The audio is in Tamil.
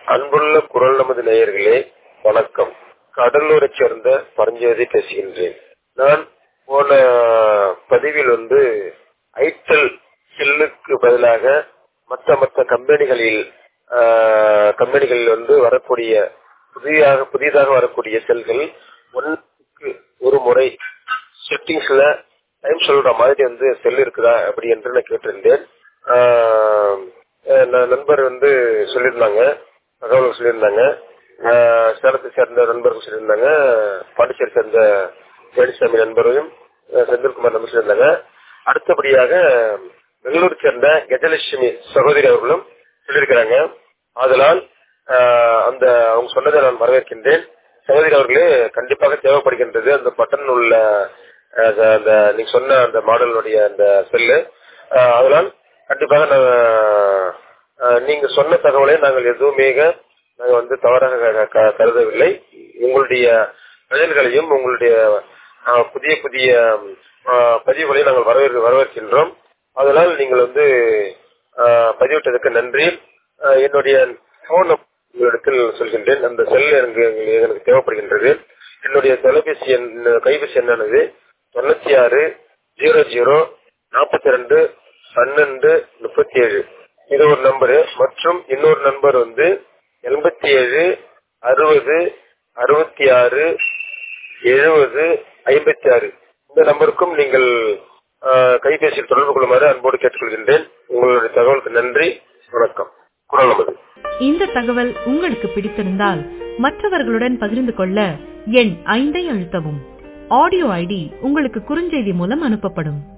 அன்புள்ள குரல் நமது நேயர்களே வணக்கம் கடலூரைச் சேர்ந்த பரஞ்சோதி பேசுகின்றேன் நான் போன பதிவில் வந்து ஐட்டல் செல்லுக்கு பதிலாக மற்ற மற்ற கம்பெனிகளில் ஆஹ், கம்பெனிகளில் வந்து வரக்கூடிய புதிதாக புதிதாக வரக்கூடிய செல்கள் ஒன்றுக்கு ஒரு முறை செட்டிங்ஸ்ல டைம் சொல்ற மாதிரி வந்து செல் இருக்குதா அப்படி என்று நான் கேட்டிருந்தேன் ஆஹ், என் நண்பர் வந்து சொல்லியிருந்தாங்க தகவல் சொல்லியிருந்தாங்க ஆஹ், சேலத்தை சேர்ந்த நண்பர்கள் சொல்லியிருந்தாங்க பாண்டிச்சேரி சேர்ந்த வேலுசாமி நண்பரும் அஹ், செந்தில்குமார் நம்பர் சொல்லியிருந்தாங்க அடுத்தபடியாக பெங்களூர் சேர்ந்த கஜலட்சுமி சகோதரி அவர்களும் சொல்லியிருக்கிறாங்க அதனால் ஆஹ், அந்த அவங்க சொன்னதை நான் வரவேற்கின்றேன் சகோதரி அவர்களே கண்டிப்பாக தேவைப்படுகின்றது அந்த பட்டன் உள்ள அஹ், அந்த- அந்த நீங்க சொன்ன அந்த மாடலுடைய அந்த செல்லு ஆஹ், அதனால் கண்டிப்பாக நான் ஆஹ், நீங்க சொன்ன தகவலை நாங்கள் எதுவுமே நாங்கள் வந்து தவறாக க- க- கருதவில்லை உங்களுடைய பதில்களையும் உங்களுடைய ஆஹ், புதிய புதிய ஆஹ், பதிவுகளை நாங்கள் வரவேற்க வரவேற்கின்றோம் அதனால் நீங்கள் வந்து ஆஹ், பதிவிட்டதற்கு நன்றி ஆஹ், என்னுடைய போன் உங்களிடத்தில் சொல்கின்றேன் அந்த செல் எனக்கு எனக்கு தேவைப்படுகின்றது என்னுடைய தொலைபேசி எண் கைபேசி எண்ணானது தொண்ணூத்தி ஆறு ஜீரோ ஜீரோ நாற்பத்தி ரெண்டு பன்னெண்டு முப்பத்தி ஏழு இது ஒரு நம்பரு மற்றும் இன்னொரு நம்பர் வந்து எண்பத்தி ஏழு அறுபது அறுபத்தி ஆறு எழுபது ஐம்பத்தி ஆறு இந்த நம்பருக்கும் நீங்கள் ஆஹ், கைபேசியில் தொடர்பு கொள்ளுமாறு அன்போடு கேட்டுக்கொள்கின்றேன் உங்களுடைய தகவலுக்கு நன்றி வணக்கம் குரல் நமது இந்த தகவல் உங்களுக்கு பிடித்திருந்தால் மற்றவர்களுடன் பகிர்ந்து கொள்ள எண் ஐந்தை அழுத்தவும் ஆடியோ ஐடி உங்களுக்கு குறுஞ்செய்தி மூலம் அனுப்பப்படும்